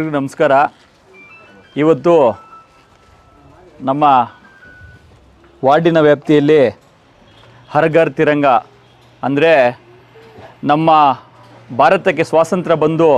ಎಲ್ರಿಗೂ ನಮಸ್ಕಾರ ಇವತ್ತು ನಮ್ಮ ವಾರ್ಡಿನ ವ್ಯಾಪ್ತಿಯಲ್ಲಿ ಹರ್ ಘರ್ ತಿರಂಗ ಅಂದರೆ ನಮ್ಮ ಭಾರತಕ್ಕೆ ಸ್ವಾತಂತ್ರ್ಯ ಬಂದು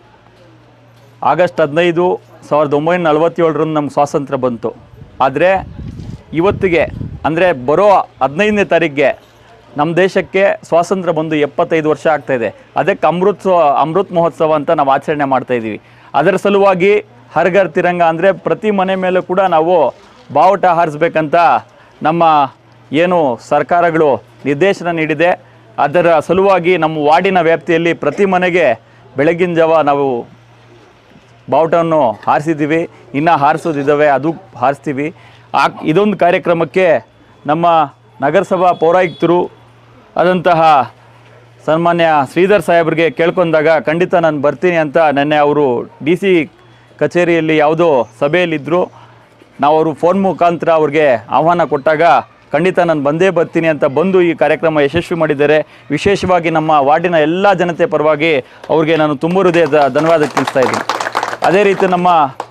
ಆಗಸ್ಟ್ ಹದಿನೈದು ಸಾವಿರದ ಒಂಬೈನೂರ ನಲವತ್ತೇಳರಂದು ನಮ್ಗೆ ಸ್ವಾತಂತ್ರ್ಯ ಬಂತು ಆದರೆ ಇವತ್ತಿಗೆ ಅಂದರೆ ಬರೋ ಹದಿನೈದನೇ ತಾರೀಕಿಗೆ ನಮ್ಮ ದೇಶಕ್ಕೆ ಸ್ವಾತಂತ್ರ್ಯ ಬಂದು ಎಪ್ಪತ್ತೈದು ವರ್ಷ ಆಗ್ತಾಯಿದೆ ಅದಕ್ಕೆ ಅಮೃತ್ ಅಮೃತ್ ಮಹೋತ್ಸವ ಅಂತ ನಾವು ಆಚರಣೆ ಮಾಡ್ತಾಯಿದ್ದೀವಿ ಅದರ ಸಲುವಾಗಿ ಹರ್ ಘರ್ ತಿರಂಗ ಅಂದರೆ ಪ್ರತಿ ಮನೆ ಮೇಲೂ ಕೂಡ ನಾವು ಬಾವುಟ ಹಾರಿಸ್ಬೇಕಂತ ನಮ್ಮ ಏನು ಸರ್ಕಾರಗಳು ನಿರ್ದೇಶನ ನೀಡಿದೆ ಅದರ ಸಲುವಾಗಿ ನಮ್ಮ ವಾರ್ಡಿನ ವ್ಯಾಪ್ತಿಯಲ್ಲಿ ಪ್ರತಿ ಮನೆಗೆ ಬೆಳಗಿನ ಜಾವ ನಾವು ಬಾವುಟವನ್ನು ಹಾರಿಸಿದ್ದೀವಿ ಇನ್ನು ಹಾರಿಸೋದಿದ್ದಾವೆ ಅದು ಹಾರಿಸ್ತೀವಿ ಆ ಇದೊಂದು ಕಾರ್ಯಕ್ರಮಕ್ಕೆ ನಮ್ಮ ನಗರಸಭಾ ಪೌರಾಯುಕ್ತರು ಆದಂತಹ ಸನ್ಮಾನ್ಯ ಶ್ರೀಧರ್ ಸಾಹೇಬ್ರಿಗೆ ಕೇಳ್ಕೊಂಡಾಗ ಖಂಡಿತ ನಾನು ಬರ್ತೀನಿ ಅಂತ ನೆನ್ನೆ ಅವರು ಡಿ ಸಿ ಕಚೇರಿಯಲ್ಲಿ ಯಾವುದೋ ಸಭೆಯಲ್ಲಿದ್ದರು ನಾವು ಅವರು ಫೋನ್ ಮುಖಾಂತರ ಅವ್ರಿಗೆ ಆಹ್ವಾನ ಕೊಟ್ಟಾಗ ಖಂಡಿತ ನಾನು ಬಂದೇ ಬರ್ತೀನಿ ಅಂತ ಬಂದು ಈ ಕಾರ್ಯಕ್ರಮ ಯಶಸ್ವಿ ಮಾಡಿದ್ದಾರೆ ವಿಶೇಷವಾಗಿ ನಮ್ಮ ವಾರ್ಡಿನ ಎಲ್ಲ ಜನತೆ ಪರವಾಗಿ ಅವ್ರಿಗೆ ನಾನು ತುಂಬ ಹೃದಯದ ಧನ್ಯವಾದ ತಿಳಿಸ್ತಾ ಇದ್ದೀನಿ ಅದೇ ರೀತಿ ನಮ್ಮ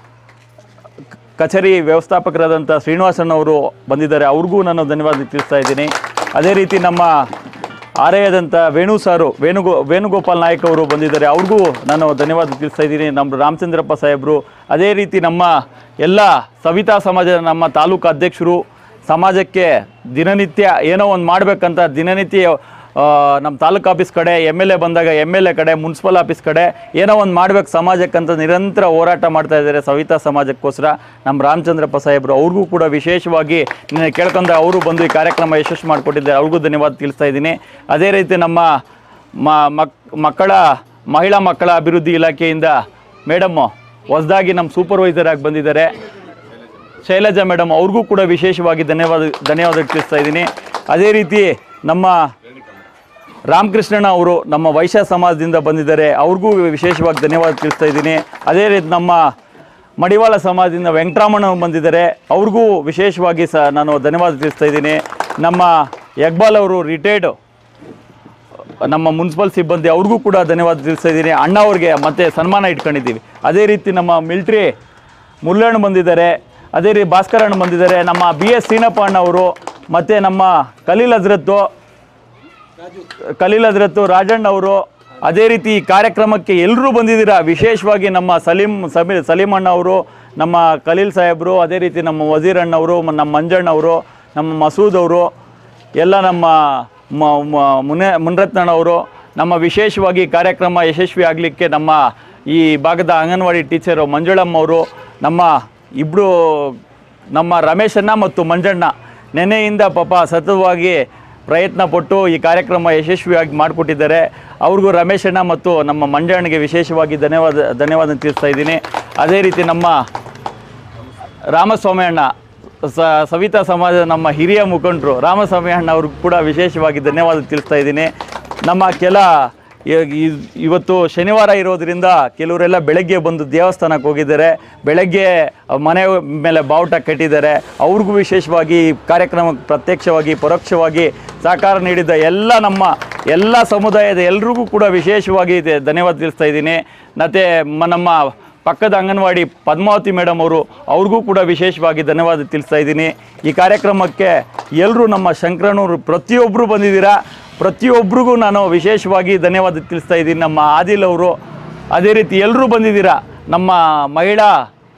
ಕ- ಕಚೇರಿ ವ್ಯವಸ್ಥಾಪಕರಾದಂಥ ಶ್ರೀನಿವಾಸನ್ ಅವರು ಬಂದಿದ್ದಾರೆ ಅವ್ರಿಗೂ ನಾನು ಧನ್ಯವಾದ ತಿಳಿಸ್ತಾ ಇದ್ದೀನಿ ಅದೇ ರೀತಿ ನಮ್ಮ ಆರ್ಯದಂಥ ವೇಣು ಸಾರು ವೇಣುಗೋ ವೇಣುಗೋಪಾಲ್ ನಾಯಕ್ ಅವರು ಬಂದಿದ್ದಾರೆ ಅವ್ರಿಗೂ ನಾನು ಧನ್ಯವಾದ ತಿಳಿಸ್ತಾ ಇದ್ದೀನಿ ನಮ್ಮ ರಾಮಚಂದ್ರಪ್ಪ ಸಾಹೇಬರು ಅದೇ ರೀತಿ ನಮ್ಮ ಎಲ್ಲ ಸವಿತಾ ಸಮಾಜದ ನಮ್ಮ ತಾಲೂಕು ಅಧ್ಯಕ್ಷರು ಸಮಾಜಕ್ಕೆ ದಿನನಿತ್ಯ ಏನೋ ಒಂದು ಮಾಡಬೇಕಂತ ದಿನನಿತ್ಯ ಆ, ನಮ್ಮ ತಾಲೂಕು ಆಫೀಸ್ ಕಡೆ ಎಮ್ ಎಲ್ ಎ ಬಂದಾಗ ಎಮ್ ಎಲ್ ಎ ಕಡೆ ಮುನ್ಸಿಪಲ್ ಆಫೀಸ್ ಕಡೆ ಏನೋ ಒಂದು ಮಾಡ್ಬೇಕು ಸಮಾಜಕ್ಕಂತ ನಿರಂತರ ಹೋರಾಟ ಮಾಡ್ತಾ ಇದ್ದಾರೆ ಸವಿತಾ ಸಮಾಜಕ್ಕೋಸ್ಕರ ನಮ್ಮ ರಾಮಚಂದ್ರಪ್ಪ ಸಾಹೇಬರು ಅವ್ರಿಗೂ ಕೂಡ ವಿಶೇಷವಾಗಿ ನಿನ್ನೆ ಕೇಳ್ಕೊಂಡ ಅವರು ಬಂದು ಈ ಕಾರ್ಯಕ್ರಮ ಯಶಸ್ವಿ ಮಾಡಿಕೊಟ್ಟಿದ್ದಾರೆ ಅವ್ರಿಗೂ ಧನ್ಯವಾದ ತಿಳಿಸ್ತಾ ಇದ್ದೀನಿ ಅದೇ ರೀತಿ ನಮ್ಮ ಮ- ಮಕ್ ಮಕ್ಕಳ ಮಹಿಳಾ ಮಕ್ಕಳ ಅಭಿವೃದ್ಧಿ ಇಲಾಖೆಯಿಂದ ಮೇಡಮ್ಮು ಹೊಸದಾಗಿ ನಮ್ಮ ಸೂಪರ್ವೈಸರ್ ಆಗಿ ಬಂದಿದ್ದಾರೆ ಶೈಲಜಾ ಮೇಡಮ್ ಅವ್ರಿಗೂ ಕೂಡ ವಿಶೇಷವಾಗಿ ಧನ್ಯವಾದ ಧನ್ಯವಾದ ತಿಳಿಸ್ತಾ ಇದ್ದೀನಿ ಅದೇ ರೀತಿ ನಮ್ಮ ರಾಮಕೃಷ್ಣಣ್ಣ ಅವರು ನಮ್ಮ ವೈಶ್ಯ ಸಮಾಜದಿಂದ ಬಂದಿದ್ದಾರೆ ಅವ್ರಿಗೂ ವಿಶೇಷವಾಗಿ ಧನ್ಯವಾದ ತಿಳಿಸ್ತಾ ಇದ್ದೀನಿ ಅದೇ ರೀತಿ ನಮ್ಮ ಮಡಿವಾಳ ಸಮಾಜದಿಂದ ವೆಂಕಟರಾಮಣ್ಣ ಬಂದಿದ್ದಾರೆ ಅವ್ರಿಗೂ ವಿಶೇಷವಾಗಿ ಸಹ ನಾನು ಧನ್ಯವಾದ ತಿಳಿಸ್ತಾ ಇದ್ದೀನಿ ನಮ್ಮ ಯಗ್ಬಾಲ್ ಅವರು ರಿಟೈರ್ಡು ನಮ್ಮ ಮುನ್ಸಿಪಲ್ ಸಿಬ್ಬಂದಿ ಅವ್ರಿಗೂ ಕೂಡ ಧನ್ಯವಾದ ತಿಳಿಸ್ತಾ ಇದ್ದೀನಿ ಅಣ್ಣ ಅವ್ರಿಗೆ ಮತ್ತೆ ಸನ್ಮಾನ ಇಟ್ಕೊಂಡಿದ್ದೀವಿ ಅದೇ ರೀತಿ ನಮ್ಮ ಮಿಲ್ಟ್ರಿ ಮುಲ್ಲಣ್ಣ ಬಂದಿದ್ದಾರೆ ಅದೇ ರೀತಿ ಭಾಸ್ಕರ್ ಅಣ್ಣ ಬಂದಿದ್ದಾರೆ ನಮ್ಮ ಬಿ ಎಸ್ ಸೀನಪ್ಪ ಅಣ್ಣ ಅವರು ಮತ್ತು ನಮ್ಮ ಖಲೀಲ್ ಹಜ್ರತ್ತು ಖಲೀಲ್ ಹಜ್ರತ್ತು ರಾಜಣ್ಣ ಅವರು ಅದೇ ರೀತಿ ಈ ಕಾರ್ಯಕ್ರಮಕ್ಕೆ ಎಲ್ಲರೂ ಬಂದಿದ್ದೀರಾ ವಿಶೇಷವಾಗಿ ನಮ್ಮ ಸಲೀಂ ಸಮಿ ಸಲೀಂ ಅಣ್ಣ ಅವರು ನಮ್ಮ ಖಲೀಲ್ ಸಾಹೇಬರು ಅದೇ ರೀತಿ ನಮ್ಮ ವಜೀರ್ ಅಣ್ಣವರು ನಮ್ಮ ಮಂಜಣ್ಣ ಅವರು ನಮ್ಮ ಮಸೂದ್ ಅವರು ಎಲ್ಲ ನಮ್ಮ ಮ- ಮ- ಮುನೆ ಮುನ್ರತ್ನಣ್ಣವರು ನಮ್ಮ ವಿಶೇಷವಾಗಿ ಕಾರ್ಯಕ್ರಮ ಯಶಸ್ವಿ ಆಗಲಿಕ್ಕೆ ನಮ್ಮ ಈ ಭಾಗದ ಅಂಗನವಾಡಿ ಟೀಚರು ಮಂಜುಳಮ್ಮ ಅವರು ನಮ್ಮ ಇಬ್ಬರು ನಮ್ಮ ರಮೇಶಣ್ಣ ಮತ್ತು ಮಂಜಣ್ಣ ನೆನೆಯಿಂದ ಪಾಪ ಸತತವಾಗಿ ಪ್ರಯತ್ನ ಪಟ್ಟು ಈ ಕಾರ್ಯಕ್ರಮ ಯಶಸ್ವಿಯಾಗಿ ಮಾಡಿಕೊಟ್ಟಿದ್ದಾರೆ ಅವ್ರಿಗೂ ರಮೇಶಣ್ಣ ಮತ್ತು ನಮ್ಮ ಮಂಜಣ್ಣಗೆ ವಿಶೇಷವಾಗಿ ಧನ್ಯವಾದ ಧನ್ಯವಾದ ತಿಳಿಸ್ತಾ ಇದ್ದೀನಿ ಅದೇ ರೀತಿ ನಮ್ಮ ರಾಮಸ್ವಾಮಿ ಅಣ್ಣ ಸ ಸವಿತಾ ಸಮಾಜದ ನಮ್ಮ ಹಿರಿಯ ಮುಖಂಡರು ರಾಮಸ್ವಾಮಿ ಅಣ್ಣ ಅವ್ರಿಗೂ ಕೂಡ ವಿಶೇಷವಾಗಿ ಧನ್ಯವಾದ ತಿಳಿಸ್ತಾ ಇದ್ದೀನಿ ನಮ್ಮ ಕೆಲ ಇ- ಇ- ಇವತ್ತು ಶನಿವಾರ ಇರೋದ್ರಿಂದ ಕೆಲವರೆಲ್ಲ ಬೆಳಗ್ಗೆ ಬಂದು ದೇವಸ್ಥಾನಕ್ಕೆ ಹೋಗಿದ್ದಾರೆ ಬೆಳಗ್ಗೆ ಮನೆ ಮೇಲೆ ಬಾವುಟ ಕಟ್ಟಿದ್ದಾರೆ ಅವ್ರಿಗೂ ವಿಶೇಷವಾಗಿ ಈ ಕಾರ್ಯಕ್ರಮಕ್ಕೆ ಪ್ರತ್ಯಕ್ಷವಾಗಿ ಪರೋಕ್ಷವಾಗಿ ಸಹಕಾರ ನೀಡಿದ ಎಲ್ಲ ನಮ್ಮ ಎಲ್ಲ ಸಮುದಾಯದ ಎಲ್ರಿಗೂ ಕೂಡ ವಿಶೇಷವಾಗಿ ದೆ- ಧನ್ಯವಾದ ತಿಳಿಸ್ತಾ ಇದ್ದೀನಿ ಮತ್ತು ಮ- ನಮ್ಮ ಪಕ್ಕದ ಅಂಗನವಾಡಿ ಪದ್ಮಾವತಿ ಮೇಡಮ್ ಅವರು ಅವ್ರಿಗೂ ಕೂಡ ವಿಶೇಷವಾಗಿ ಧನ್ಯವಾದ ತಿಳಿಸ್ತಾ ಇದ್ದೀನಿ ಈ ಕಾರ್ಯಕ್ರಮಕ್ಕೆ ಎಲ್ಲರೂ ನಮ್ಮ ಶಂಕರನೂರು ಪ್ರತಿಯೊಬ್ಬರು ಬಂದಿದ್ದೀರಾ ಪ್ರತಿಯೊಬ್ಬರಿಗೂ ನಾನು ವಿಶೇಷವಾಗಿ ಧನ್ಯವಾದ ತಿಳಿಸ್ತಾ ಇದ್ದೀನಿ ನಮ್ಮ ಆದಿಲ್ ಅವರು ಅದೇ ರೀತಿ ಎಲ್ಲರೂ ಬಂದಿದ್ದೀರಾ ನಮ್ಮ ಮಹಿಳಾ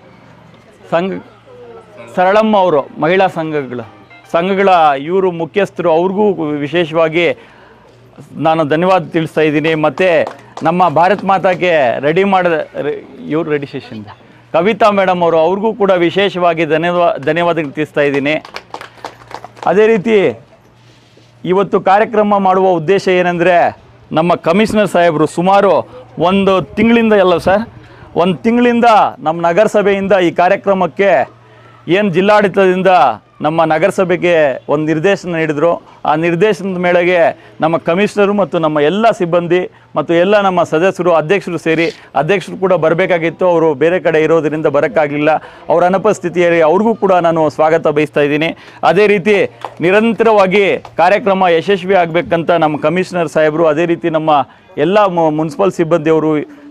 ಸಂಘ ಸರಳಮ್ಮ ಅವರು ಮಹಿಳಾ ಸಂಘಗಳು ಸಂಘಗಳ ಇವರು ಮುಖ್ಯಸ್ಥರು ಅವ್ರಿಗೂ ವಿಶೇಷವಾಗಿ ನಾನು ಧನ್ಯವಾದ ತಿಳಿಸ್ತಾ ಇದ್ದೀನಿ ಮತ್ತು ನಮ್ಮ ಭಾರತ್ ಮಾತಾಗೆ ರೆಡಿ ಮಾಡಿದ ಇವ್ರು ರೆಡಿ ಸೆಷನ್ ಕವಿತಾ ಮೇಡಮ್ ಅವರು ಅವ್ರಿಗೂ ಕೂಡ ವಿಶೇಷವಾಗಿ ಧನ್ಯವಾದ ಧನ್ಯವಾದ ತಿಳಿಸ್ತಾ ಇದ್ದೀನಿ ಅದೇ ರೀತಿ ಇವತ್ತು ಕಾರ್ಯಕ್ರಮ ಮಾಡುವ ಉದ್ದೇಶ ಏನಂದರೆ ನಮ್ಮ ಕಮಿಷನರ್ ಸಾಹೇಬರು ಸುಮಾರು ಒಂದು ತಿಂಗಳಿಂದ ಎಲ್ಲ ಸರ್ ಒಂದು ತಿಂಗಳಿಂದ ನಮ್ಮ ನಗರಸಭೆಯಿಂದ ಈ ಕಾರ್ಯಕ್ರಮಕ್ಕೆ ಏನು ಜಿಲ್ಲಾಡಳಿತದಿಂದ ನಮ್ಮ ನಗರಸಭೆಗೆ ಒಂದು ನಿರ್ದೇಶನ ನೀಡಿದರು ಆ ನಿರ್ದೇಶನದ ಮೇಳೆಗೆ ನಮ್ಮ ಕಮಿಷನರು ಮತ್ತು ನಮ್ಮ ಎಲ್ಲ ಸಿಬ್ಬಂದಿ ಮತ್ತು ಎಲ್ಲ ನಮ್ಮ ಸದಸ್ಯರು ಅಧ್ಯಕ್ಷರು ಸೇರಿ ಅಧ್ಯಕ್ಷರು ಕೂಡ ಬರಬೇಕಾಗಿತ್ತು ಅವರು ಬೇರೆ ಕಡೆ ಇರೋದರಿಂದ ಬರೋಕ್ಕಾಗಲಿಲ್ಲ ಅವರ ಅನುಪಸ್ಥಿತಿಯಲ್ಲಿ ಅವ್ರಿಗೂ ಕೂಡ ನಾನು ಸ್ವಾಗತ ಬಯಸ್ತಾ ಇದ್ದೀನಿ ಅದೇ ರೀತಿ ನಿರಂತರವಾಗಿ ಕಾರ್ಯಕ್ರಮ ಯಶಸ್ವಿ ಆಗಬೇಕಂತ ನಮ್ಮ ಕಮಿಷನರ್ ಸಾಹೇಬರು ಅದೇ ರೀತಿ ನಮ್ಮ ಎಲ್ಲ ಮುನ್ಸಿಪಲ್ ಸಿಬ್ಬಂದಿಯವರು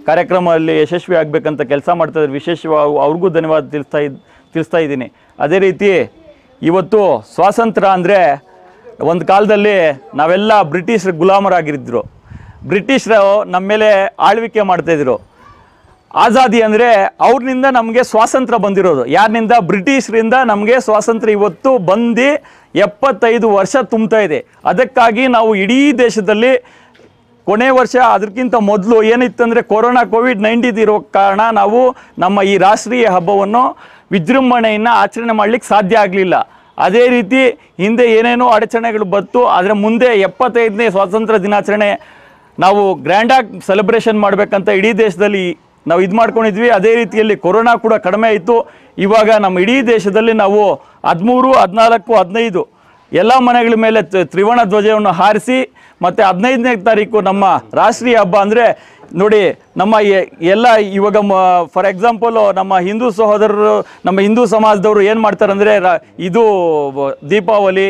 ಕಾರ್ಯಕ್ರಮದಲ್ಲಿ ಯಶಸ್ವಿ ಆಗಬೇಕಂತ ಕೆಲಸ ಮಾಡ್ತಾಯಿದ್ದಾರೆ ವಿಶೇಷವಾಗಿ ಅವ್ರಿಗೂ ಧನ್ಯವಾದ ತಿಳಿಸ್ತಾ ಇದ್ ತಿಳಿಸ್ತಾ ಇದ್ದೀನಿ ಅದೇ ರೀತಿ ಇವತ್ತು ಸ್ವಾತಂತ್ರ್ಯ ಅಂದರೆ ಒಂದು ಕಾಲದಲ್ಲಿ ನಾವೆಲ್ಲ ಬ್ರಿಟಿಷ್ ಗುಲಾಮರಾಗಿದ್ದರು ಬ್ರಿಟಿಷರು ನಮ್ಮ ಮೇಲೆ ಆಳ್ವಿಕೆ ಮಾಡ್ತಾಯಿದ್ರು ಆಜಾದಿ ಅಂದರೆ ಅವ್ರನಿಂದ ನಮಗೆ ಸ್ವಾತಂತ್ರ್ಯ ಬಂದಿರೋದು ಯಾರಿನಿಂದ ಬ್ರಿಟಿಷರಿಂದ ನಮಗೆ ಸ್ವಾತಂತ್ರ್ಯ ಇವತ್ತು ಬಂದು ಎಪ್ಪತ್ತೈದು ವರ್ಷ ತುಂಬ್ತಾ ಇದೆ ಅದಕ್ಕಾಗಿ ನಾವು ಇಡೀ ದೇಶದಲ್ಲಿ ಕೊನೆ ವರ್ಷ ಅದಕ್ಕಿಂತ ಮೊದಲು ಏನಿತ್ತಂದರೆ ಕೊರೋನಾ ಕೋವಿಡ್ ನೈನ್ಟೀನ್ ಇರೋ ಕಾರಣ ನಾವು ನಮ್ಮ ಈ ರಾಷ್ಟ್ರೀಯ ಹಬ್ಬವನ್ನು ವಿಜೃಂಭಣೆಯನ್ನು ಆಚರಣೆ ಮಾಡಲಿಕ್ಕೆ ಸಾಧ್ಯ ಆಗಲಿಲ್ಲ ಅದೇ ರೀತಿ ಹಿಂದೆ ಏನೇನೋ ಅಡಚಣೆಗಳು ಬಂತು ಆದರೆ ಮುಂದೆ ಎಪ್ಪತ್ತೈದನೇ ಸ್ವಾತಂತ್ರ್ಯ ದಿನಾಚರಣೆ ನಾವು ಗ್ರ್ಯಾಂಡಾಗಿ ಸೆಲೆಬ್ರೇಷನ್ ಮಾಡಬೇಕಂತ ಇಡೀ ದೇಶದಲ್ಲಿ ನಾವು ಇದು ಮಾಡ್ಕೊಂಡಿದ್ವಿ ಅದೇ ರೀತಿಯಲ್ಲಿ ಕೊರೋನಾ ಕೂಡ ಕಡಿಮೆ ಆಯಿತು ಇವಾಗ ನಮ್ಮ ಇಡೀ ದೇಶದಲ್ಲಿ ನಾವು ಹದಿಮೂರು ಹದಿನಾಲ್ಕು ಹದಿನೈದು ಎಲ್ಲ ಮನೆಗಳ ಮೇಲೆ ತ- ತ್ರಿವರ್ಣ ಧ್ವಜವನ್ನು ಹಾರಿಸಿ ಮತ್ತು ಹದಿನೈದನೇ ತಾರೀಕು ನಮ್ಮ ರಾಷ್ಟ್ರೀಯ ಹಬ್ಬ ಅಂದರೆ ನೋಡಿ ನಮ್ಮ ಎ- ಎಲ್ಲ ಇವಾಗ ಫಾರ್ ಎಕ್ಸಾಂಪಲು ನಮ್ಮ ಹಿಂದೂ ಸಹೋದರರು ನಮ್ಮ ಹಿಂದೂ ಸಮಾಜದವರು ಏನು ಮಾಡ್ತಾರೆ ಅಂದರೆ ಇದು ದೀಪಾವಳಿ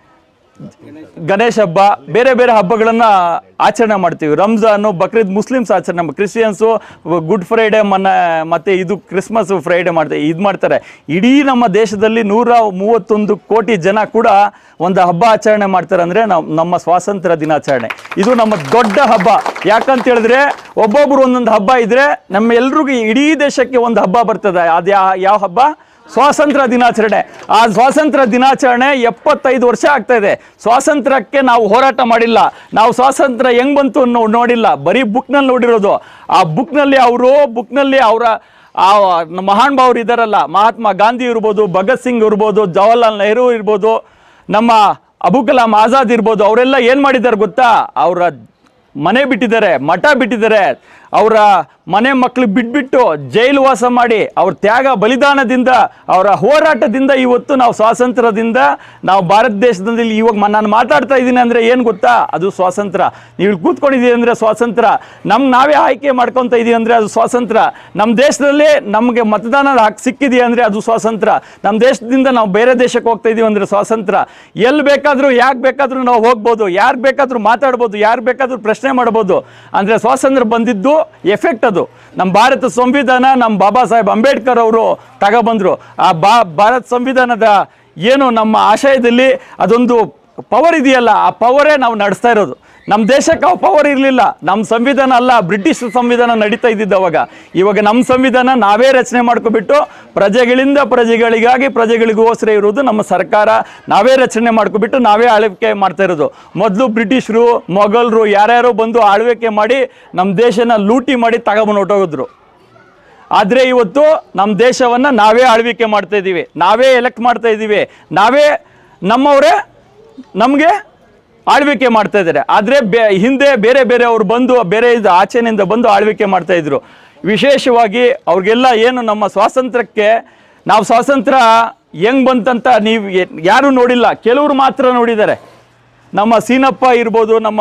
ಗಣೇಶ ಹಬ್ಬ ಬೇರೆ ಬೇರೆ ಹಬ್ಬಗಳನ್ನು ಆಚರಣೆ ಮಾಡ್ತೀವಿ ರಂಜಾನು ಬಕ್ರೀದ್ ಮುಸ್ಲಿಮ್ಸ್ ಆಚರಣೆ ಮಾ- ಕ್ರಿಶ್ಚಿಯನ್ಸು ಗುಡ್ ಫ್ರೈಡೆ ಮನ್ನ ಮತ್ತು ಇದು ಕ್ರಿಸ್ಮಸ್ ಫ್ರೈಡೆ ಮಾಡ್ತಾರೆ ಇದು ಮಾಡ್ತಾರೆ ಇಡೀ ನಮ್ಮ ದೇಶದಲ್ಲಿ ನೂರ ಮೂವತ್ತೊಂದು ಕೋಟಿ ಜನ ಕೂಡ ಒಂದು ಹಬ್ಬ ಆಚರಣೆ ಮಾಡ್ತಾರೆ ಅಂದರೆ ನಾವು ನಮ್ಮ ಸ್ವಾತಂತ್ರ್ಯ ದಿನಾಚರಣೆ ಇದು ನಮ್ಮ ದೊಡ್ಡ ಹಬ್ಬ ಯಾಕಂತ ಹೇಳಿದ್ರೆ ಒಬ್ಬೊಬ್ರು ಒಂದೊಂದು ಹಬ್ಬ ಇದ್ರೆ ನಮ್ಮ ಎಲ್ರಿಗೂ ಇಡೀ ದೇಶಕ್ಕೆ ಒಂದು ಹಬ್ಬ ಬರ್ತದೆ ಅದು ಯಾವ ಯಾವ ಹಬ್ಬ ಸ್ವಾತಂತ್ರ್ಯ ದಿನಾಚರಣೆ ಆ ಸ್ವಾತಂತ್ರ್ಯ ದಿನಾಚರಣೆ ಎಪ್ಪತ್ತೈದು ವರ್ಷ ಆಗ್ತಾ ಇದೆ ಸ್ವಾತಂತ್ರ್ಯಕ್ಕೆ ನಾವು ಹೋರಾಟ ಮಾಡಿಲ್ಲ ನಾವು ಸ್ವಾತಂತ್ರ್ಯ ಹೆಂಗ್ ಬಂತು ಅನ್ನೋ ನೋಡಿಲ್ಲ ಬರೀ ಬುಕ್ನಲ್ಲಿ ನೋಡಿರೋದು ಆ ಬುಕ್ನಲ್ಲಿ ಅವರು ಬುಕ್ನಲ್ಲಿ ಅವರ ಆ ಮಹಾನ್ ಭಾವರು ಇದ್ದಾರಲ್ಲ ಮಹಾತ್ಮ ಗಾಂಧಿ ಇರ್ಬೋದು ಭಗತ್ ಸಿಂಗ್ ಇರ್ಬೋದು ಜವಾಹರ್ಲಾಲ್ ನೆಹರು ಇರ್ಬೋದು ನಮ್ಮ ಅಬುಲ್ ಕಲಾಂ ಆಜಾದ್ ಇರ್ಬೋದು ಅವರೆಲ್ಲ ಏನು ಮಾಡಿದ್ದಾರೆ ಗೊತ್ತಾ ಅವರ ಮನೆ ಬಿಟ್ಟಿದ್ದಾರೆ ಮಠ ಬಿಟ್ಟಿದ್ದಾರೆ ಅವರ ಮನೆ ಮಕ್ಕಳು ಬಿಟ್ಬಿಟ್ಟು ಜೈಲು ವಾಸ ಮಾಡಿ ಅವ್ರ ತ್ಯಾಗ ಬಲಿದಾನದಿಂದ ಅವರ ಹೋರಾಟದಿಂದ ಇವತ್ತು ನಾವು ಸ್ವಾತಂತ್ರ್ಯದಿಂದ ನಾವು ಭಾರತ ದೇಶದಲ್ಲಿ ಇವಾಗ ಮ- ನಾನು ಮಾತಾಡ್ತಾ ಇದ್ದೀನಿ ಅಂದರೆ ಏನು ಗೊತ್ತಾ ಅದು ಸ್ವಾತಂತ್ರ್ಯ ನೀವು ಇಲ್ಲಿ ಕೂತ್ಕೊಂಡಿದ್ದೀವಿ ಅಂದರೆ ಸ್ವಾತಂತ್ರ್ಯ ನಮ್ಗೆ ನಾವೇ ಆಯ್ಕೆ ಮಾಡ್ಕೊತ ಇದೀವಿ ಅಂದರೆ ಅದು ಸ್ವಾತಂತ್ರ್ಯ ನಮ್ಮ ದೇಶದಲ್ಲಿ ನಮಗೆ ಮತದಾನದ ಹಕ್ಕು ಸಿಕ್ಕಿದೆಯಾ ಅಂದರೆ ಅದು ಸ್ವಾತಂತ್ರ್ಯ ನಮ್ಮ ದೇಶದಿಂದ ನಾವು ಬೇರೆ ದೇಶಕ್ಕೆ ಹೋಗ್ತಾ ಇದೀವಿ ಅಂದರೆ ಸ್ವಾತಂತ್ರ್ಯ ಎಲ್ಲಿ ಬೇಕಾದರೂ ಯಾಕೆ ಬೇಕಾದರೂ ನಾವು ಹೋಗ್ಬೋದು ಯಾರು ಬೇಕಾದರೂ ಮಾತಾಡ್ಬೋದು ಯಾರು ಬೇಕಾದರೂ ಪ್ರಶ್ನೆ ಮಾಡ್ಬೋದು ಅಂದರೆ ಸ್ವಾತಂತ್ರ್ಯ ಬಂದಿದ್ದು ಎಫೆಕ್ಟ್ ಅದು ನಮ್ಮ ಭಾರತ ಸಂವಿಧಾನ ನಮ್ಮ ಬಾಬಾ ಸಾಹೇಬ್ ಅಂಬೇಡ್ಕರ್ ಅವರು ತಗೊಬಂದರು ಆ ಬಾ ಭಾರತ ಸಂವಿಧಾನದ ಏನು ನಮ್ಮ ಆಶಯದಲ್ಲಿ ಅದೊಂದು ಪವರ್ ಇದೆಯಲ್ಲ ಆ ಪವರೇ ನಾವು ನಡೆಸ್ತಾ ಇರೋದು ನಮ್ಮ ದೇಶಕ್ಕೆ ಆ ಪವರ್ ಇರಲಿಲ್ಲ ನಮ್ಮ ಸಂವಿಧಾನ ಅಲ್ಲ ಬ್ರಿಟಿಷ್ ಸಂವಿಧಾನ ನಡೀತಾ ಇದ್ದಿದ್ದು ಅವಾಗ ಇವಾಗ ನಮ್ಮ ಸಂವಿಧಾನ ನಾವೇ ರಚನೆ ಮಾಡ್ಕೊಬಿಟ್ಟು ಪ್ರಜೆಗಳಿಂದ ಪ್ರಜೆಗಳಿಗಾಗಿ ಪ್ರಜೆಗಳಿಗೋಸ್ಕರ ಇರೋದು ನಮ್ಮ ಸರ್ಕಾರ ನಾವೇ ರಚನೆ ಮಾಡ್ಕೊಬಿಟ್ಟು ನಾವೇ ಆಳ್ವಿಕೆ ಮಾಡ್ತಾ ಇರೋದು ಮೊದಲು ಬ್ರಿಟಿಷರು ಮೊಘಲರು ಯಾರ್ಯಾರೋ ಬಂದು ಆಳ್ವಿಕೆ ಮಾಡಿ ನಮ್ಮ ದೇಶನ ಲೂಟಿ ಮಾಡಿ ತಗೊಂಬಂದು ಹೊಟ್ಟೋಗಿದ್ರು ಆದರೆ ಇವತ್ತು ನಮ್ಮ ದೇಶವನ್ನು ನಾವೇ ಆಳ್ವಿಕೆ ಮಾಡ್ತಾ ಇದ್ದೀವಿ ನಾವೇ ಎಲೆಕ್ಟ್ ಮಾಡ್ತಾ ಇದ್ದೀವಿ ನಾವೇ ನಮ್ಮವರೇ ನಮಗೆ ಆಳ್ವಿಕೆ ಮಾಡ್ತಾ ಇದ್ದಾರೆ ಆದರೆ ಬೇ ಹಿಂದೆ ಬೇರೆ ಬೇರೆ ಅವರು ಬಂದು ಬೇರೆ ಇದು ಆಚೆನಿಂದ ಬಂದು ಆಳ್ವಿಕೆ ಮಾಡ್ತಾ ಇದ್ರು ವಿಶೇಷವಾಗಿ ಅವ್ರಿಗೆಲ್ಲ ಏನು ನಮ್ಮ ಸ್ವಾತಂತ್ರ್ಯಕ್ಕೆ ನಾವು ಸ್ವಾತಂತ್ರ್ಯ ಹೆಂಗ್ ಬಂತಂತ ನೀವು ಯಾರೂ ನೋಡಿಲ್ಲ ಕೆಲವರು ಮಾತ್ರ ನೋಡಿದ್ದಾರೆ ನಮ್ಮ ಸೀನಪ್ಪ ಇರ್ಬೋದು ನಮ್ಮ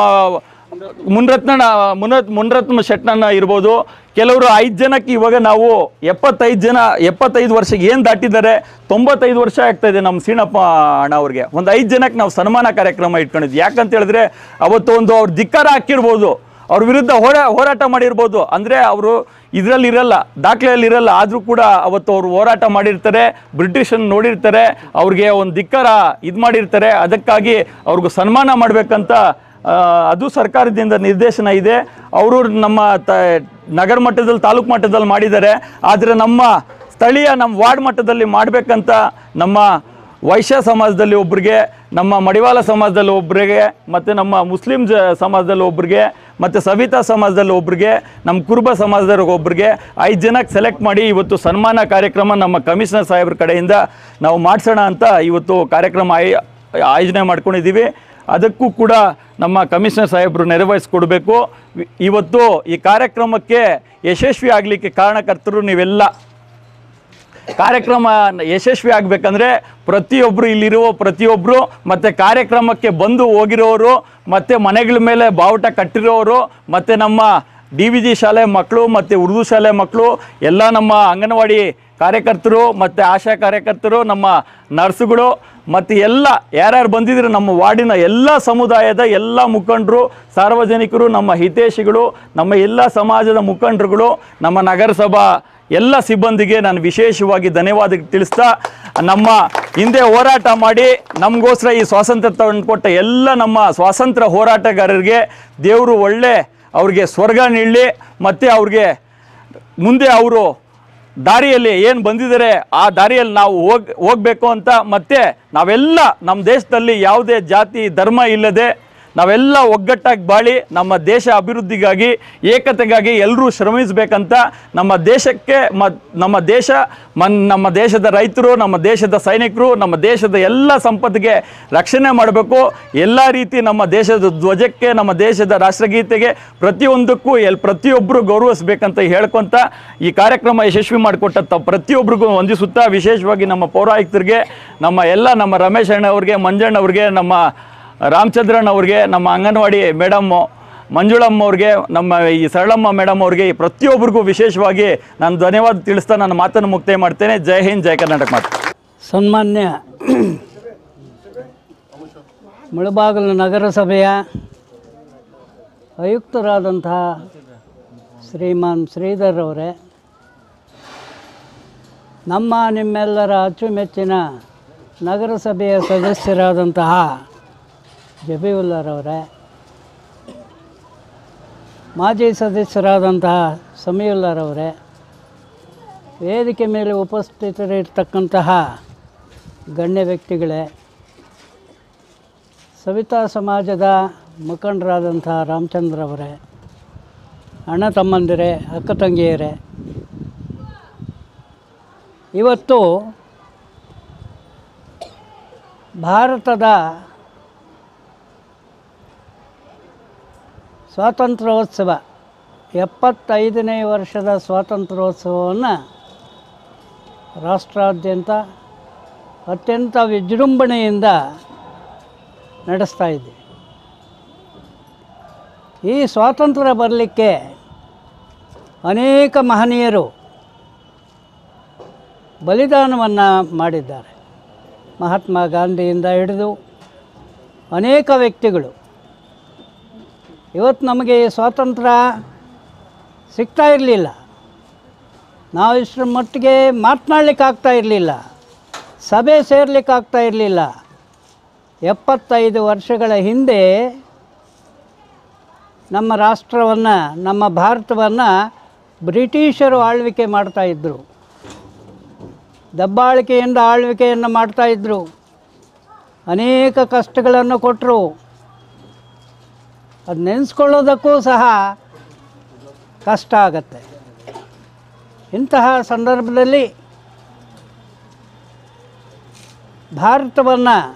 ಮುನ್ರತ್ನ ಮುನ ಮುನ್ರತ್ನ ಶೆಟ್ನನ್ನ ಇರ್ಬೋದು ಕೆಲವರು ಐದು ಜನಕ್ಕೆ ಇವಾಗ ನಾವು ಎಪ್ಪತ್ತೈದು ಜನ ಎಪ್ಪತ್ತೈದು ವರ್ಷಕ್ಕೆ ಏನು ದಾಟಿದ್ದಾರೆ ತೊಂಬತ್ತೈದು ವರ್ಷ ಆಗ್ತಾ ಇದೆ ನಮ್ಮ ಸೀನಪ್ಪ ಅಣ್ಣ ಅವ್ರಿಗೆ ಒಂದು ಐದು ಜನಕ್ಕೆ ನಾವು ಸನ್ಮಾನ ಕಾರ್ಯಕ್ರಮ ಇಟ್ಕೊಂಡಿದ್ವಿ ಯಾಕಂತ ಹೇಳಿದ್ರೆ ಅವತ್ತು ಒಂದು ಅವ್ರು ಧಿಕ್ಕಾರ ಹಾಕಿರ್ಬೋದು ಅವ್ರ ವಿರುದ್ಧ ಹೋರಾ ಹೋರಾಟ ಮಾಡಿರ್ಬೋದು ಅಂದರೆ ಅವರು ಇದರಲ್ಲಿ ಇರಲ್ಲ ದಾಖಲೆಯಲ್ಲಿ ಇರಲ್ಲ ಆದರೂ ಕೂಡ ಅವತ್ತು ಅವರು ಹೋರಾಟ ಮಾಡಿರ್ತಾರೆ ಬ್ರಿಟಿಷನ್ನು ನೋಡಿರ್ತಾರೆ ಅವ್ರಿಗೆ ಒಂದು ಧಿಕ್ಕಾರ ಇದು ಮಾಡಿರ್ತಾರೆ ಅದಕ್ಕಾಗಿ ಅವ್ರಿಗೂ ಸನ್ಮಾನ ಮಾಡಬೇಕಂತ ಅದು ಸರ್ಕಾರದಿಂದ ನಿರ್ದೇಶನ ಇದೆ ಅವರು ನಮ್ಮ ತ ನಗರ ಮಟ್ಟದಲ್ಲಿ ತಾಲೂಕು ಮಟ್ಟದಲ್ಲಿ ಮಾಡಿದ್ದಾರೆ ಆದರೆ ನಮ್ಮ ಸ್ಥಳೀಯ ನಮ್ಮ ವಾರ್ಡ್ ಮಟ್ಟದಲ್ಲಿ ಮಾಡಬೇಕಂತ ನಮ್ಮ ವೈಶ್ಯ ಸಮಾಜದಲ್ಲಿ ಒಬ್ಬರಿಗೆ ನಮ್ಮ ಮಡಿವಾಳ ಸಮಾಜದಲ್ಲಿ ಒಬ್ಬರಿಗೆ ಮತ್ತು ನಮ್ಮ ಮುಸ್ಲಿಂ ಜ ಸಮಾಜದಲ್ಲಿ ಒಬ್ಬರಿಗೆ ಮತ್ತು ಸವಿತಾ ಸಮಾಜದಲ್ಲಿ ಒಬ್ಬರಿಗೆ ನಮ್ಮ ಕುರುಬ ಸಮಾಜದಲ್ಲಿ ಒಬ್ಬರಿಗೆ ಐದು ಜನಕ್ಕೆ ಸೆಲೆಕ್ಟ್ ಮಾಡಿ ಇವತ್ತು ಸನ್ಮಾನ ಕಾರ್ಯಕ್ರಮ ನಮ್ಮ ಕಮಿಷನರ್ ಸಾಹೇಬ್ರ ಕಡೆಯಿಂದ ನಾವು ಮಾಡಿಸೋಣ ಅಂತ ಇವತ್ತು ಕಾರ್ಯಕ್ರಮ ಆಯ್ ಆಯೋಜನೆ ಮಾಡ್ಕೊಂಡಿದ್ದೀವಿ ಅದಕ್ಕೂ ಕೂಡ ನಮ್ಮ ಕಮಿಷನರ್ ಸಾಹೇಬರು ನೆರವೇರಿಸ್ಕೊಡ್ಬೇಕು ವಿ- ಇವತ್ತು ಈ ಕಾರ್ಯಕ್ರಮಕ್ಕೆ ಯಶಸ್ವಿ ಆಗಲಿಕ್ಕೆ ಕಾರಣಕರ್ತರು ನೀವೆಲ್ಲ ಕಾರ್ಯಕ್ರಮ ಯಶಸ್ವಿ ಆಗಬೇಕಂದ್ರೆ ಪ್ರತಿಯೊಬ್ಬರು ಇಲ್ಲಿರುವ ಪ್ರತಿಯೊಬ್ಬರು ಮತ್ತು ಕಾರ್ಯಕ್ರಮಕ್ಕೆ ಬಂದು ಹೋಗಿರೋರು ಮತ್ತು ಮನೆಗಳ ಮೇಲೆ ಬಾವುಟ ಕಟ್ಟಿರೋರು ಮತ್ತು ನಮ್ಮ ಡಿ ವಿ ಜಿ ಶಾಲೆ ಮಕ್ಕಳು ಮತ್ತು ಉರ್ದು ಶಾಲೆ ಮಕ್ಕಳು ಎಲ್ಲ ನಮ್ಮ ಅಂಗನವಾಡಿ ಕಾರ್ಯಕರ್ತರು ಮತ್ತು ಆಶಾ ಕಾರ್ಯಕರ್ತರು ನಮ್ಮ ನರ್ಸುಗಳು ಮತ್ತು ಎಲ್ಲ ಯಾರ್ಯಾರು ಬಂದಿದ್ರು ನಮ್ಮ ವಾರ್ಡಿನ ಎಲ್ಲ ಸಮುದಾಯದ ಎಲ್ಲ ಮುಖಂಡರು ಸಾರ್ವಜನಿಕರು ನಮ್ಮ ಹಿತೈಷಿಗಳು ನಮ್ಮ ಎಲ್ಲ ಸಮಾಜದ ಮುಖಂಡರುಗಳು ನಮ್ಮ ನಗರಸಭಾ ಎಲ್ಲ ಸಿಬ್ಬಂದಿಗೆ ನಾನು ವಿಶೇಷವಾಗಿ ಧನ್ಯವಾದ ತಿಳಿಸ್ತಾ ನಮ್ಮ ಹಿಂದೆ ಹೋರಾಟ ಮಾಡಿ ನಮಗೋಸ್ಕರ ಈ ಸ್ವಾತಂತ್ರ್ಯ ತಂದುಕೊಟ್ಟ ಎಲ್ಲ ನಮ್ಮ ಸ್ವಾತಂತ್ರ್ಯ ಹೋರಾಟಗಾರರಿಗೆ ದೇವರು ಒಳ್ಳೆ ಅವ್ರಿಗೆ ಸ್ವರ್ಗ ನೀಡಲಿ ಮತ್ತು ಅವ್ರಿಗೆ ಮುಂದೆ ಅವರು ದಾರಿಯಲ್ಲಿ ಏನು ಬಂದಿದ್ದಾರೆ ಆ ದಾರಿಯಲ್ಲಿ ನಾವು ಹೋಗ್ ಹೋಗಬೇಕು ಅಂತ ಮತ್ತೆ ನಾವೆಲ್ಲ ನಮ್ಮ ದೇಶದಲ್ಲಿ ಯಾವುದೇ ಜಾತಿ ಧರ್ಮ ಇಲ್ಲದೆ ನಾವೆಲ್ಲ ಒಗ್ಗಟ್ಟಾಗಿ ಬಾಳಿ ನಮ್ಮ ದೇಶ ಅಭಿವೃದ್ಧಿಗಾಗಿ ಏಕತೆಗಾಗಿ ಎಲ್ಲರೂ ಶ್ರಮಿಸಬೇಕಂತ ನಮ್ಮ ದೇಶಕ್ಕೆ ಮ ನಮ್ಮ ದೇಶ ಮನ್ ನಮ್ಮ ದೇಶದ ರೈತರು ನಮ್ಮ ದೇಶದ ಸೈನಿಕರು ನಮ್ಮ ದೇಶದ ಎಲ್ಲ ಸಂಪತ್ತಿಗೆ ರಕ್ಷಣೆ ಮಾಡಬೇಕು ಎಲ್ಲ ರೀತಿ ನಮ್ಮ ದೇಶದ ಧ್ವಜಕ್ಕೆ ನಮ್ಮ ದೇಶದ ರಾಷ್ಟ್ರಗೀತೆಗೆ ಪ್ರತಿಯೊಂದಕ್ಕೂ ಎಲ್ ಪ್ರತಿಯೊಬ್ಬರು ಗೌರವಿಸ್ಬೇಕಂತ ಹೇಳ್ಕೊತ ಈ ಕಾರ್ಯಕ್ರಮ ಯಶಸ್ವಿ ಮಾಡಿಕೊಟ್ಟ ತ ಪ್ರತಿಯೊಬ್ಬರಿಗೂ ವಂದಿಸುತ್ತಾ ವಿಶೇಷವಾಗಿ ನಮ್ಮ ಪೌರಾಯುಕ್ತರಿಗೆ ನಮ್ಮ ಎಲ್ಲ ನಮ್ಮ ರಮೇಶ್ ಅಣ್ಣ ಅವ್ರಿಗೆ ಮಂಜಣ್ಣ ಅವ್ರಿಗೆ ನಮ್ಮ ರಾಮಚಂದ್ರನ್ ಅವ್ರಿಗೆ ನಮ್ಮ ಅಂಗನವಾಡಿ ಮೇಡಮ್ಮು ಮಂಜುಳಮ್ಮ ಅವ್ರಿಗೆ ನಮ್ಮ ಈ ಸರಳಮ್ಮ ಮೇಡಮ್ ಅವ್ರಿಗೆ ಈ ಪ್ರತಿಯೊಬ್ಬರಿಗೂ ವಿಶೇಷವಾಗಿ ನಾನು ಧನ್ಯವಾದ ತಿಳಿಸ್ತಾ ನನ್ನ ಮಾತನ್ನು ಮುಕ್ತಾಯ ಮಾಡ್ತೇನೆ ಜೈ ಹಿಂದ್ ಜೈ ಕರ್ನಾಟಕ ಮಾತು ಸನ್ಮಾನ್ಯ ಮುಳಬಾಗಿಲು ನಗರಸಭೆಯ ಆಯುಕ್ತರಾದಂತಹ ಶ್ರೀಮಾನ್ ಶ್ರೀಧರ್ ಅವರೇ ನಮ್ಮ ನಿಮ್ಮೆಲ್ಲರ ಅಚ್ಚುಮೆಚ್ಚಿನ ನಗರಸಭೆಯ ಸದಸ್ಯರಾದಂತಹ ಜಬೀವುಲ್ಲರವರೇ ಮಾಜಿ ಸದಸ್ಯರಾದಂತಹ ಸಮೀವುಲ್ಲರವರೇ ವೇದಿಕೆ ಮೇಲೆ ಉಪಸ್ಥಿತರಿರ್ತಕ್ಕಂತಹ ಗಣ್ಯ ವ್ಯಕ್ತಿಗಳೇ ಸವಿತಾ ಸಮಾಜದ ಮುಖಂಡರಾದಂತಹ ರಾಮಚಂದ್ರ ಅವರೇ ಅಣ್ಣ ತಮ್ಮಂದಿರೇ ಅಕ್ಕ ತಂಗಿಯರೇ ಇವತ್ತು ಭಾರತದ ಸ್ವಾತಂತ್ರ್ಯೋತ್ಸವ ಎಪ್ಪತ್ತೈದನೇ ವರ್ಷದ ಸ್ವಾತಂತ್ರ್ಯೋತ್ಸವವನ್ನು ರಾಷ್ಟ್ರಾದ್ಯಂತ ಅತ್ಯಂತ ವಿಜೃಂಭಣೆಯಿಂದ ನಡೆಸ್ತಾ ಇದ್ದೀವಿ ಈ ಸ್ವಾತಂತ್ರ್ಯ ಬರಲಿಕ್ಕೆ ಅನೇಕ ಮಹನೀಯರು ಬಲಿದಾನವನ್ನು ಮಾಡಿದ್ದಾರೆ ಮಹಾತ್ಮ ಗಾಂಧಿಯಿಂದ ಹಿಡಿದು ಅನೇಕ ವ್ಯಕ್ತಿಗಳು ಇವತ್ತು ನಮಗೆ ಈ ಸ್ವಾತಂತ್ರ್ಯ ಸಿಗ್ತಾ ಇರಲಿಲ್ಲ ನಾವು ಇಷ್ಟರ ಮಟ್ಟಿಗೆ ಮಾತನಾಡ್ಲಿಕ್ಕೆ ಆಗ್ತಾ ಇರಲಿಲ್ಲ ಸಭೆ ಸೇರ್ಲಿಕ್ಕೆ ಆಗ್ತಾ ಇರಲಿಲ್ಲ ಎಪ್ಪತ್ತೈದು ವರ್ಷಗಳ ಹಿಂದೆ ನಮ್ಮ ರಾಷ್ಟ್ರವನ್ನು ನಮ್ಮ ಭಾರತವನ್ನು ಬ್ರಿಟಿಷರು ಆಳ್ವಿಕೆ ಮಾಡ್ತಾಯಿದ್ರು ದಬ್ಬಾಳಿಕೆಯಿಂದ ಆಳ್ವಿಕೆಯನ್ನು ಮಾಡ್ತಾಯಿದ್ರು ಅನೇಕ ಕಷ್ಟಗಳನ್ನು ಕೊಟ್ಟರು ಅದು ನೆನೆಸ್ಕೊಳ್ಳೋದಕ್ಕೂ ಸಹ ಕಷ್ಟ ಆಗತ್ತೆ ಇಂತಹ ಸಂದರ್ಭದಲ್ಲಿ ಭಾರತವನ್ನು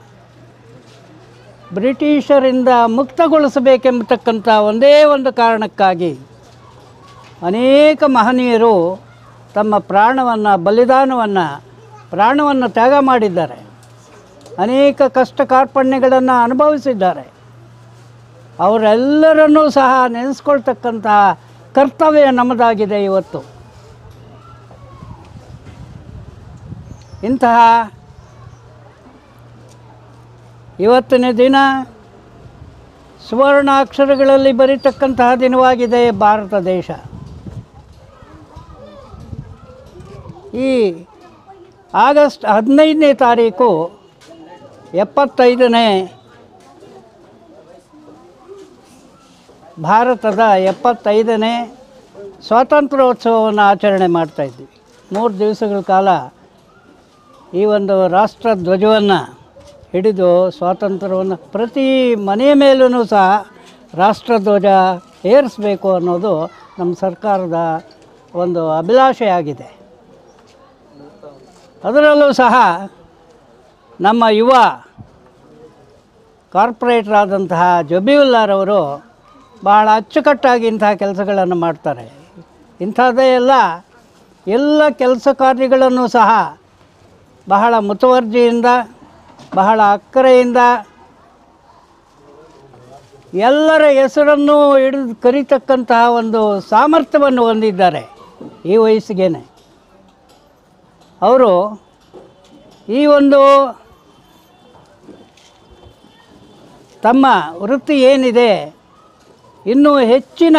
ಬ್ರಿಟಿಷರಿಂದ ಮುಕ್ತಗೊಳಿಸಬೇಕೆಂಬತಕ್ಕಂಥ ಒಂದೇ ಒಂದು ಕಾರಣಕ್ಕಾಗಿ ಅನೇಕ ಮಹನೀಯರು ತಮ್ಮ ಪ್ರಾಣವನ್ನು ಬಲಿದಾನವನ್ನು ಪ್ರಾಣವನ್ನು ತ್ಯಾಗ ಮಾಡಿದ್ದಾರೆ ಅನೇಕ ಕಷ್ಟ ಕಾರ್ಪಣ್ಯಗಳನ್ನು ಅನುಭವಿಸಿದ್ದಾರೆ ಅವರೆಲ್ಲರನ್ನೂ ಸಹ ನೆನೆಸ್ಕೊಳ್ತಕ್ಕಂತಹ ಕರ್ತವ್ಯ ನಮ್ಮದಾಗಿದೆ ಇವತ್ತು ಇಂತಹ ಇವತ್ತಿನ ದಿನ ಸುವರ್ಣಾಕ್ಷರಗಳಲ್ಲಿ ಬರೀತಕ್ಕಂತಹ ದಿನವಾಗಿದೆ ಭಾರತ ದೇಶ ಈ ಆಗಸ್ಟ್ ಹದಿನೈದನೇ ತಾರೀಕು ಎಪ್ಪತ್ತೈದನೇ ಭಾರತದ ಎಪ್ಪತ್ತೈದನೇ ಸ್ವಾತಂತ್ರ್ಯೋತ್ಸವವನ್ನು ಆಚರಣೆ ಮಾಡ್ತಾಯಿದ್ವಿ ಮೂರು ದಿವಸಗಳ ಕಾಲ ಈ ಒಂದು ರಾಷ್ಟ್ರ ಧ್ವಜವನ್ನು ಹಿಡಿದು ಸ್ವಾತಂತ್ರ್ಯವನ್ನು ಪ್ರತಿ ಮನೆಯ ಮೇಲೂ ಸಹ ರಾಷ್ಟ್ರಧ್ವಜ ಏರಿಸಬೇಕು ಅನ್ನೋದು ನಮ್ಮ ಸರ್ಕಾರದ ಒಂದು ಅಭಿಲಾಷೆ ಆಗಿದೆ ಅದರಲ್ಲೂ ಸಹ ನಮ್ಮ ಯುವ ಕಾರ್ಪೊರೇಟ್ರಾದಂತಹ ಜಬೀವುಲ್ಲಾರವರು ಭಾಳ ಅಚ್ಚುಕಟ್ಟಾಗಿ ಇಂತಹ ಕೆಲಸಗಳನ್ನು ಮಾಡ್ತಾರೆ ಇಂಥದ್ದೇ ಎಲ್ಲ ಎಲ್ಲ ಕೆಲಸ ಕಾರ್ಯಗಳನ್ನು ಸಹ ಬಹಳ ಮುತುವರ್ಜಿಯಿಂದ ಬಹಳ ಅಕ್ಕರೆಯಿಂದ ಎಲ್ಲರ ಹೆಸರನ್ನು ಹಿಡಿದು ಕರೀತಕ್ಕಂತಹ ಒಂದು ಸಾಮರ್ಥ್ಯವನ್ನು ಹೊಂದಿದ್ದಾರೆ ಈ ವಯಸ್ಸಿಗೇನೆ ಅವರು ಈ ಒಂದು ತಮ್ಮ ವೃತ್ತಿ ಏನಿದೆ ಇನ್ನೂ ಹೆಚ್ಚಿನ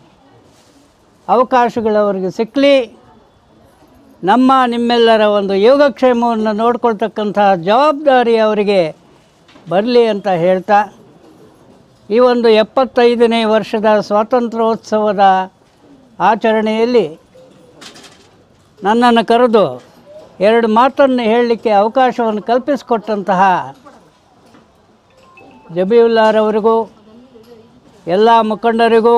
ಅವಕಾಶಗಳು ಅವರಿಗೆ ಸಿಕ್ಕಲಿ ನಮ್ಮ ನಿಮ್ಮೆಲ್ಲರ ಒಂದು ಯೋಗಕ್ಷೇಮವನ್ನು ನೋಡ್ಕೊಳ್ತಕ್ಕಂತಹ ಜವಾಬ್ದಾರಿ ಅವರಿಗೆ ಬರಲಿ ಅಂತ ಹೇಳ್ತಾ ಈ ಒಂದು ಎಪ್ಪತ್ತೈದನೇ ವರ್ಷದ ಸ್ವಾತಂತ್ರ್ಯೋತ್ಸವದ ಆಚರಣೆಯಲ್ಲಿ ನನ್ನನ್ನು ಕರೆದು ಎರಡು ಮಾತನ್ನು ಹೇಳಲಿಕ್ಕೆ ಅವಕಾಶವನ್ನು ಕಲ್ಪಿಸಿಕೊಟ್ಟಂತಹ ಜಬೀವುಲ್ಲಾರವರಿಗೂ ಎಲ್ಲ ಮುಖಂಡರಿಗೂ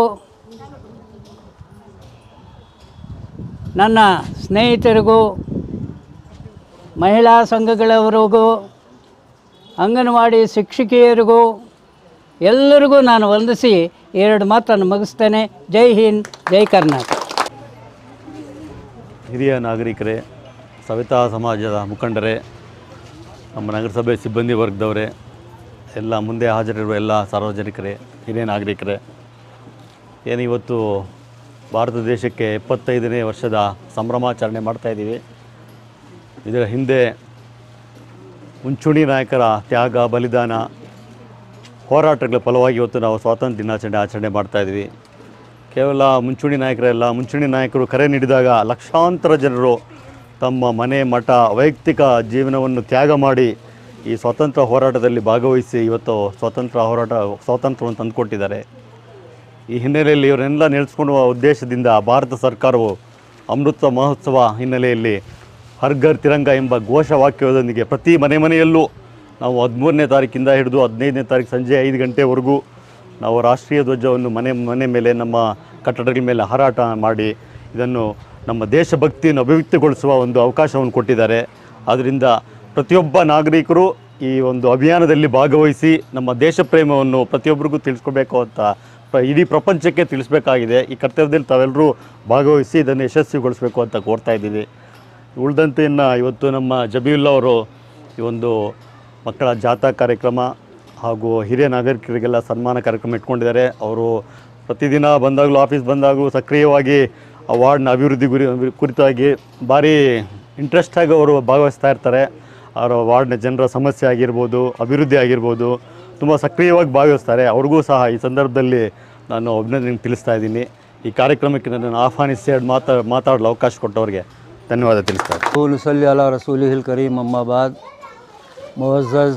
ನನ್ನ ಸ್ನೇಹಿತರಿಗೂ ಮಹಿಳಾ ಸಂಘಗಳವರಿಗೂ ಅಂಗನವಾಡಿ ಶಿಕ್ಷಕಿಯರಿಗೂ ಎಲ್ಲರಿಗೂ ನಾನು ವಂದಿಸಿ ಎರಡು ಮಾತನ್ನು ಮುಗಿಸ್ತೇನೆ ಜೈ ಹಿಂದ್ ಜೈ ಕರ್ನಾಟಕ ಹಿರಿಯ ನಾಗರಿಕರೇ ಸವಿತಾ ಸಮಾಜದ ಮುಖಂಡರೇ ನಮ್ಮ ನಗರಸಭೆ ಸಿಬ್ಬಂದಿ ವರ್ಗದವರೇ ಎಲ್ಲ ಮುಂದೆ ಹಾಜರಿರುವ ಎಲ್ಲ ಸಾರ್ವಜನಿಕರೇ ಹಿರಿಯ ನಾಗರಿಕರೇ ಏನು ಇವತ್ತು ಭಾರತ ದೇಶಕ್ಕೆ ಎಪ್ಪತ್ತೈದನೇ ವರ್ಷದ ಸಂಭ್ರಮಾಚರಣೆ ಮಾಡ್ತಾಯಿದ್ದೀವಿ ಇದರ ಹಿಂದೆ ಮುಂಚೂಣಿ ನಾಯಕರ ತ್ಯಾಗ ಬಲಿದಾನ ಹೋರಾಟಗಳ ಫಲವಾಗಿ ಇವತ್ತು ನಾವು ಸ್ವಾತಂತ್ರ್ಯ ದಿನಾಚರಣೆ ಆಚರಣೆ ಮಾಡ್ತಾಯಿದ್ವಿ ಕೇವಲ ಮುಂಚೂಣಿ ನಾಯಕರೆಲ್ಲ ಮುಂಚೂಣಿ ನಾಯಕರು ಕರೆ ನೀಡಿದಾಗ ಲಕ್ಷಾಂತರ ಜನರು ತಮ್ಮ ಮನೆ ಮಠ ವೈಯಕ್ತಿಕ ಜೀವನವನ್ನು ತ್ಯಾಗ ಮಾಡಿ ಈ ಸ್ವಾತಂತ್ರ್ಯ ಹೋರಾಟದಲ್ಲಿ ಭಾಗವಹಿಸಿ ಇವತ್ತು ಸ್ವಾತಂತ್ರ್ಯ ಹೋರಾಟ ಸ್ವಾತಂತ್ರ್ಯವನ್ನು ತಂದುಕೊಟ್ಟಿದ್ದಾರೆ ಈ ಹಿನ್ನೆಲೆಯಲ್ಲಿ ಇವರನ್ನೆಲ್ಲ ನೆಲೆಸ್ಕೊಳ್ಳುವ ಉದ್ದೇಶದಿಂದ ಭಾರತ ಸರ್ಕಾರವು ಅಮೃತ ಮಹೋತ್ಸವ ಹಿನ್ನೆಲೆಯಲ್ಲಿ ಹರ್ ಘರ್ ತಿರಂಗ ಎಂಬ ಘೋಷವಾಕ್ಯದೊಂದಿಗೆ ಪ್ರತಿ ಮನೆ ಮನೆಯಲ್ಲೂ ನಾವು ಹದಿಮೂರನೇ ತಾರೀಕಿಂದ ಹಿಡಿದು ಹದಿನೈದನೇ ತಾರೀಕು ಸಂಜೆ ಐದು ಗಂಟೆವರೆಗೂ ನಾವು ರಾಷ್ಟ್ರೀಯ ಧ್ವಜವನ್ನು ಮನೆ ಮನೆ ಮೇಲೆ ನಮ್ಮ ಕಟ್ಟಡಗಳ ಮೇಲೆ ಹಾರಾಟ ಮಾಡಿ ಇದನ್ನು ನಮ್ಮ ದೇಶಭಕ್ತಿಯನ್ನು ಅಭಿವ್ಯಕ್ತಿಗೊಳಿಸುವ ಒಂದು ಅವಕಾಶವನ್ನು ಕೊಟ್ಟಿದ್ದಾರೆ ಆದ್ದರಿಂದ ಪ್ರತಿಯೊಬ್ಬ ನಾಗರಿಕರು ಈ ಒಂದು ಅಭಿಯಾನದಲ್ಲಿ ಭಾಗವಹಿಸಿ ನಮ್ಮ ದೇಶ ಪ್ರೇಮವನ್ನು ಪ್ರತಿಯೊಬ್ಬರಿಗೂ ತಿಳಿಸ್ಕೊಬೇಕು ಅಂತ ಪ್ರ- ಇಡೀ ಪ್ರಪಂಚಕ್ಕೆ ತಿಳಿಸ್ಬೇಕಾಗಿದೆ ಈ ಕರ್ತವ್ಯದಲ್ಲಿ ತಾವೆಲ್ಲರೂ ಭಾಗವಹಿಸಿ ಇದನ್ನು ಯಶಸ್ವಿಗೊಳಿಸಬೇಕು ಅಂತ ಕೋರ್ತಾ ಇದ್ದೀವಿ ಉಳಿದಂತೆ ಇನ್ನು ಇವತ್ತು ನಮ್ಮ ಜಬೀವುಲ್ಲಾ ಅವರು ಈ ಒಂದು ಮಕ್ಕಳ ಜಾಥಾ ಕಾರ್ಯಕ್ರಮ ಹಾಗೂ ಹಿರಿಯ ನಾಗರಿಕರಿಗೆಲ್ಲ ಸನ್ಮಾನ ಕಾರ್ಯಕ್ರಮ ಇಟ್ಕೊಂಡಿದ್ದಾರೆ ಅವರು ಪ್ರತಿದಿನ ಬಂದಾಗಲೂ ಆಫೀಸ್ ಬಂದಾಗಲೂ ಸಕ್ರಿಯವಾಗಿ ಆ ವಾರ್ಡ್ನ ಅಭಿವೃದ್ಧಿ ಗುರಿ ಕುರಿತಾಗಿ ಭಾರಿ ಇಂಟ್ರೆಸ್ಟಾಗಿ ಅವರು ಭಾಗವಹಿಸ್ತಾ ಇರ್ತಾರೆ ಅವರ ವಾರ್ಡ್ನ ಜನರ ಸಮಸ್ಯೆ ಆಗಿರ್ಬೋದು ಅಭಿವೃದ್ಧಿ ಆಗಿರ್ಬೋದು ತುಂಬ ಸಕ್ರಿಯವಾಗಿ ಭಾಗವಹಿಸ್ತಾರೆ ಅವ್ರಿಗೂ ಸಹ ಈ ಸಂದರ್ಭದಲ್ಲಿ ನಾನು ಅಭಿನಂದನೆ ತಿಳಿಸ್ತಾ ಇದ್ದೀನಿ ಈ ಕಾರ್ಯಕ್ರಮಕ್ಕೆ ನನ್ನನ್ನು ಆಹ್ವಾನಿಸಿ ಎರಡು ಮಾತಾ ಮಾತಾಡಲು ಅವಕಾಶ ಕೊಟ್ಟವ್ರಿಗೆ ಧನ್ಯವಾದ ತಿಳಿಸ್ತಾ ಇದ್ದೀನಿ नसली अला रसूल करीम अम्माबाद मुआज़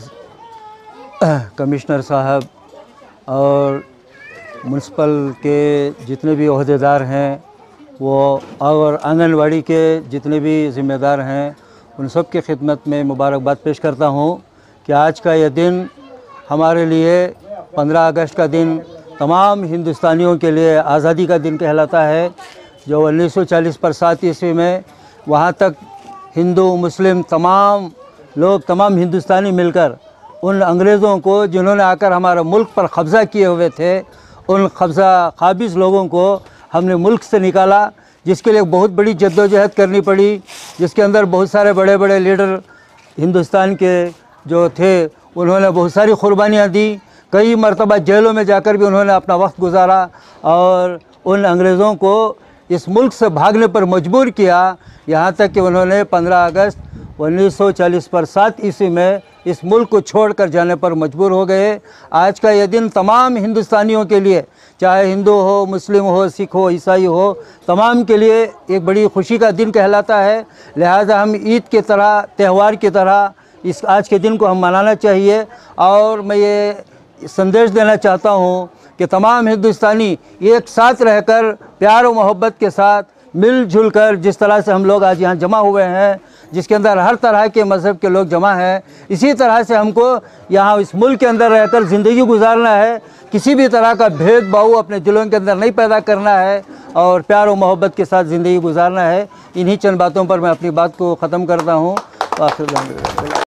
कमिश्नर साहब और म्यूनसिपल के जितने भी अहदेदार हैं वो और आंगनवाड़ी के जितने भी ज़िम्मेदार हैं उन सब की खिदमत में मुबारकबाद पेश करता हूँ कि आज का यह दिन हमारे लिए 15 अगस्त का दिन तमाम हिंदुस्तानियों के लिए आज़ादी का दिन कहलाता है जो 1940 पर सात ईस्वी में वहाँ तक हिंदू मुस्लिम तमाम लोग तमाम हिंदुस्तानी मिलकर उन अंग्रेज़ों को जिन्होंने आकर हमारा मुल्क पर कब्ज़ा किए हुए थे उन कब्ज़ा काबिज लोगों को हमने मुल्क से निकाला जिसके लिए बहुत बड़ी जद्दोजहद करनी पड़ी जिसके अंदर बहुत सारे बड़े बड़े लीडर हिंदुस्तान के जो थे उन्होंने बहुत सारी कुर्बानियाँ दी कई मरतबा जेलों में जाकर भी उन्होंने अपना वक्त गुजारा और उन अंग्रेज़ों को इस मुल्क से भागने पर मजबूर किया यहाँ तक कि उन्होंने 15 अगस्त 1940 पर सात ईस्वी में इस मुल्क को छोड़कर जाने पर मजबूर हो गए आज का यह दिन तमाम हिंदुस्तानियों के लिए चाहे हिंदू हो मुस्लिम हो सिख हो ईसाई हो तमाम के लिए एक बड़ी खुशी का दिन कहलाता है लिहाजा हम ईद की तरह त्यौहार की तरह इस आज के दिन को हम मनाना चाहिए और मैं ये संदेश देना चाहता हूँ कि तमाम हिंदुस्तानी एक साथ रहकर प्यार और मोहब्बत के साथ मिलजुल कर जिस तरह से हम लोग आज यहाँ जमा हुए हैं जिसके अंदर हर तरह के मज़हब के लोग जमा हैं इसी तरह से हमको यहाँ इस मुल्क के अंदर रहकर ज़िंदगी गुजारना है किसी भी तरह का भेदभाव अपने दिलों के अंदर नहीं पैदा करना है और प्यार और मोहब्बत के साथ ज़िंदगी गुजारना है इन्हीं चंद बातों पर मैं अपनी बात को ख़त्म करता हूँ आखिर